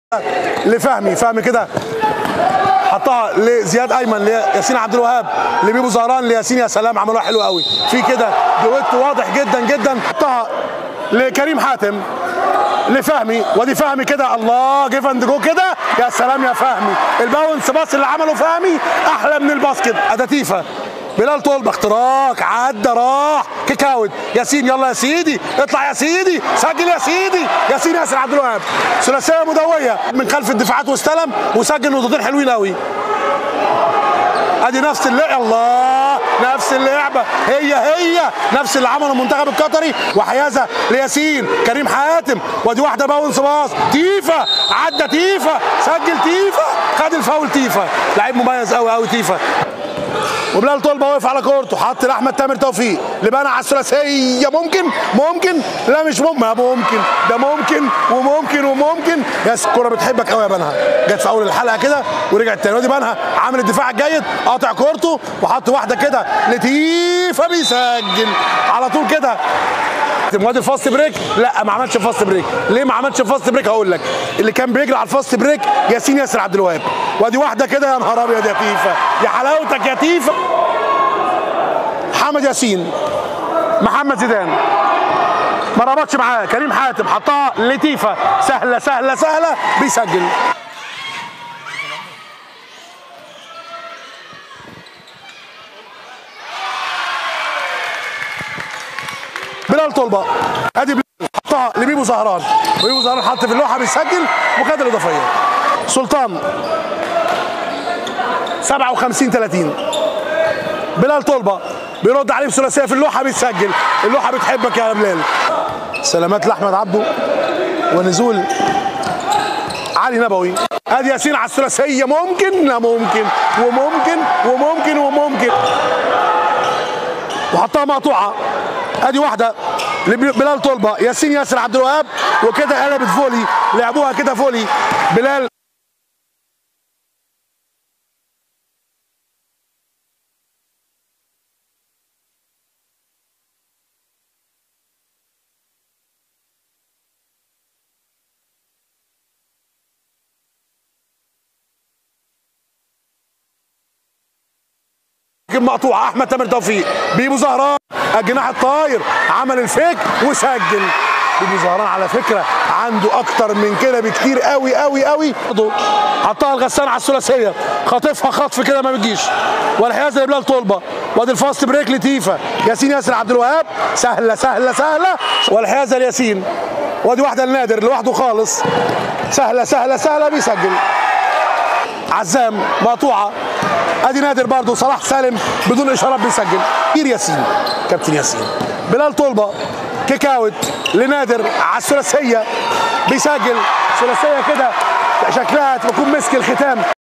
لفهمي فهمي كده حطها لزياد ايمن لياسين عبد الوهاب لبيبو زهران لياسين يا سلام عملوها حلو قوي في كده دويت واضح جدا جدا حطها لكريم حاتم لفهمي ودي فهمي كده الله جيف اند جو كده يا سلام يا فهمي الباونس باص اللي عمله فهمي احلى من الباسكت اداتيفا بلال طلبه اختراق عدى راح كيك اوت ياسين يلا يا سيدي اطلع يا سيدي سجل يا سيدي ياسين ياسر عبد الوهاب ثلاثيه مدويه من خلف الدفاعات واستلم وسجل نقطتين حلوين قوي ادي نفس اللعبه الله نفس اللعبه هي هي نفس اللي عمله المنتخب القطري وحيازه لياسين كريم حاتم ودي واحده باونس باص تيفا عدى تيفا سجل تيفا خد الفاول تيفا لعيب مميز قوي قوي تيفا وبلال طلبه واقف على كورته حط لاحمد تامر توفيق لبنى على الثلاثيه ممكن ممكن لا مش ممكن ما ممكن ده ممكن وممكن وممكن يس الكوره بتحبك قوي يا بنها جت في اول الحلقه كده ورجعت تاني ودي بنها عامل الدفاع الجيد قاطع كورته وحط واحده كده لتيفا بيسجل على طول كده وادي الفاست بريك لا ما عملش فاست بريك ليه ما عملش فاست بريك هقول لك اللي كان بيجري على الفاست بريك ياسين ياسر عبد الوهاب وادي واحده كده يا نهار ابيض يا تيفا يا حلاوتك يا تيفا محمد ياسين محمد زيدان ما ربطش معاه كريم حاتم حطها لتيفا سهله سهله سهله بيسجل بلال طلبه ادي بلال حطها لبيبو زهران بيبو زهران حط في اللوحه بيسجل وخد الاضافيه سلطان 57 30 بلال طلبه بيرد عليه بثلاثيه في اللوحه بيسجل اللوحه بتحبك يا بلال سلامات لاحمد عبده ونزول علي نبوي ادي ياسين على الثلاثيه ممكن لا ممكن وممكن وممكن وممكن وحطها مقطوعه ادي واحده لبلال طلبه ياسين ياسر عبد الوهاب وكده قلبت فولي لعبوها كده فولي بلال مقطوعه احمد تامر توفيق بيبو زهران الجناح الطاير عمل الفيك وسجل بيبو زهران على فكره عنده اكتر من كده بكتير قوي قوي قوي حطها الغسان على الثلاثيه خاطفها خطف كده ما بتجيش والحيازه لبلال طلبه وادي الفاست بريك لتيفا ياسين ياسر عبد الوهاب سهله سهله سهله والحيازه لياسين وادي واحده لنادر لوحده خالص سهله سهله سهله بيسجل عزام مقطوعه ادي نادر برضه صلاح سالم بدون اشارات بيسجل كبير ياسين كابتن ياسين بلال طلبه كيك اوت لنادر على الثلاثيه بيسجل ثلاثيه كده شكلها تكون مسك الختام